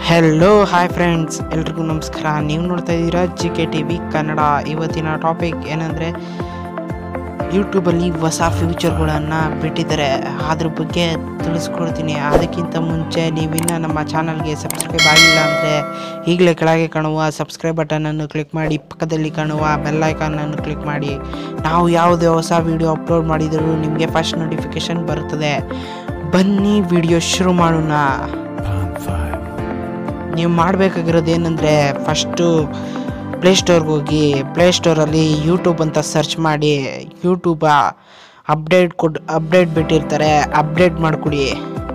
hello hi friends ಎಲ್ರಿಗೂ ನಮಸ್ಕಾರ ನೀವು ನೋಡ್ತಾ ಇದ್ದೀರಾ G K T V Kannada ಇವತ್ತಿನ ಟಾಪಿಕ್ ಏನಂದರೆ ಯೂಟ್ಯೂಬಲ್ಲಿ ಹೊಸ ಫ್ಯೂಚರ್ಗಳನ್ನು ಬಿಟ್ಟಿದ್ದಾರೆ ಅದ್ರ ಬಗ್ಗೆ ತಿಳಿಸ್ಕೊಡ್ತೀನಿ ಅದಕ್ಕಿಂತ ಮುಂಚೆ ನೀವಿನ್ನ ನಮ್ಮ ಚಾನಲ್ಗೆ ಸಬ್ಸ್ಕ್ರೈಬ್ ಆಗಿಲ್ಲ ಅಂದರೆ ಈಗಲೇ ಕೆಳಗೆ ಕಾಣುವ ಸಬ್ಸ್ಕ್ರೈಬ್ ಬಟನನ್ನು ಕ್ಲಿಕ್ ಮಾಡಿ ಪಕ್ಕದಲ್ಲಿ ಕಾಣುವ ಬೆಲ್ಲೈಕನನ್ನು ಕ್ಲಿಕ್ ಮಾಡಿ ನಾವು ಯಾವುದೇ ಹೊಸ ವಿಡಿಯೋ ಅಪ್ಲೋಡ್ ಮಾಡಿದರೂ ನಿಮಗೆ ಫಸ್ಟ್ ನೋಟಿಫಿಕೇಷನ್ ಬರುತ್ತದೆ ಬನ್ನಿ ವಿಡಿಯೋ ಶುರು ಮಾಡೋಣ ನೀವು ಮಾಡಬೇಕಾಗಿರೋದು ಏನಂದರೆ ಫಸ್ಟು ಪ್ಲೇಸ್ಟೋರ್ಗೆ ಹೋಗಿ ಪ್ಲೇಸ್ಟೋರಲ್ಲಿ ಯೂಟ್ಯೂಬ್ ಅಂತ ಸರ್ಚ್ ಮಾಡಿ ಯೂಟ್ಯೂಬ ಅಪ್ಡೇಟ್ ಕೊಡ್ ಅಪ್ಡೇಟ್ ಬಿಟ್ಟಿರ್ತಾರೆ ಅಪ್ಡೇಟ್ ಮಾಡಿಕೊಡಿ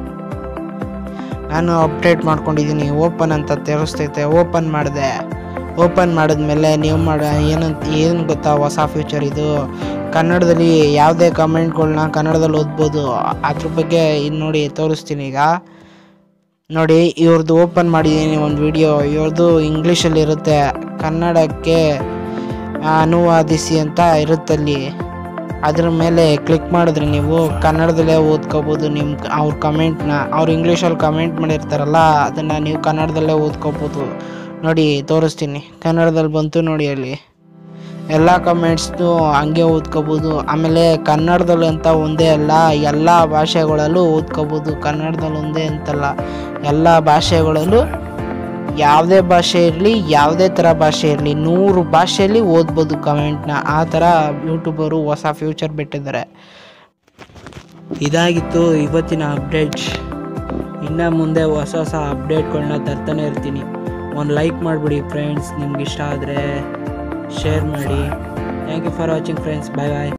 ನಾನು ಅಪ್ಡೇಟ್ ಮಾಡ್ಕೊಂಡಿದ್ದೀನಿ ಓಪನ್ ಅಂತ ತೋರಿಸ್ತೈತೆ ಓಪನ್ ಮಾಡಿದೆ ಓಪನ್ ಮಾಡಿದ್ಮೇಲೆ ನೀವು ಮಾಡ ಏನಂತ ಏನು ಗೊತ್ತಾ ಹೊಸ ಫ್ಯೂಚರ್ ಇದು ಕನ್ನಡದಲ್ಲಿ ಯಾವುದೇ ಕಮೆಂಟ್ಗಳನ್ನ ಕನ್ನಡದಲ್ಲಿ ಓದ್ಬೋದು ಅದ್ರ ಬಗ್ಗೆ ಇನ್ನು ನೋಡಿ ತೋರಿಸ್ತೀನಿ ಈಗ ನೋಡಿ ಇವ್ರದ್ದು ಓಪನ್ ಮಾಡಿದ್ದೀನಿ ಒಂದು ವಿಡಿಯೋ ಇವ್ರದ್ದು ಇಂಗ್ಲೀಷಲ್ಲಿ ಇರುತ್ತೆ ಕನ್ನಡಕ್ಕೆ ಅನುವಾದಿಸಿ ಅಂತ ಇರುತ್ತಲ್ಲಿ ಅದ್ರ ಮೇಲೆ ಕ್ಲಿಕ್ ಮಾಡಿದ್ರೆ ನೀವು ಕನ್ನಡದಲ್ಲೇ ಓದ್ಕೋಬೋದು ನಿಮ್ಮ ಅವ್ರ ಕಮೆಂಟ್ನ ಅವ್ರು ಇಂಗ್ಲೀಷಲ್ಲಿ ಕಮೆಂಟ್ ಮಾಡಿರ್ತಾರಲ್ಲ ಅದನ್ನು ನೀವು ಕನ್ನಡದಲ್ಲೇ ಓದ್ಕೋಬೋದು ನೋಡಿ ತೋರಿಸ್ತೀನಿ ಕನ್ನಡದಲ್ಲಿ ಬಂತು ನೋಡಿ ಅಲ್ಲಿ ಎಲ್ಲ ಕಮೆಂಟ್ಸ್ನು ಹಂಗೆ ಓದ್ಕೋಬೋದು ಆಮೇಲೆ ಕನ್ನಡದಲ್ಲಿ ಅಂತ ಒಂದೇ ಅಲ್ಲ ಎಲ್ಲ ಭಾಷೆಗಳಲ್ಲೂ ಓದ್ಕೋಬೋದು ಕನ್ನಡದಲ್ಲಿ ಒಂದೇ ಅಂತಲ್ಲ ಎಲ್ಲ ಭಾಷೆಗಳಲ್ಲೂ ಯಾವುದೇ ಭಾಷೆ ಇರಲಿ ಯಾವುದೇ ಥರ ಭಾಷೆ ಇರಲಿ ನೂರು ಭಾಷೆಯಲ್ಲಿ ಓದ್ಬೋದು ಕಮೆಂಟ್ನ ಆ ಥರ ಯೂಟ್ಯೂಬರು ಹೊಸ ಫ್ಯೂಚರ್ ಬಿಟ್ಟಿದ್ದಾರೆ ಇದಾಗಿತ್ತು ಇವತ್ತಿನ ಅಪ್ಡೇಟ್ಸ್ ಇನ್ನು ಮುಂದೆ ಹೊಸ ಹೊಸ ಅಪ್ಡೇಟ್ಗಳನ್ನ ತರ್ತಾನೆ ಇರ್ತೀನಿ ಒಂದು ಲೈಕ್ ಮಾಡಿಬಿಡಿ ಫ್ರೆಂಡ್ಸ್ ನಿಮ್ಗೆ ಇಷ್ಟ ಆದರೆ ಶೇರ್ ಮಾಡಿ thank you for watching friends bye bye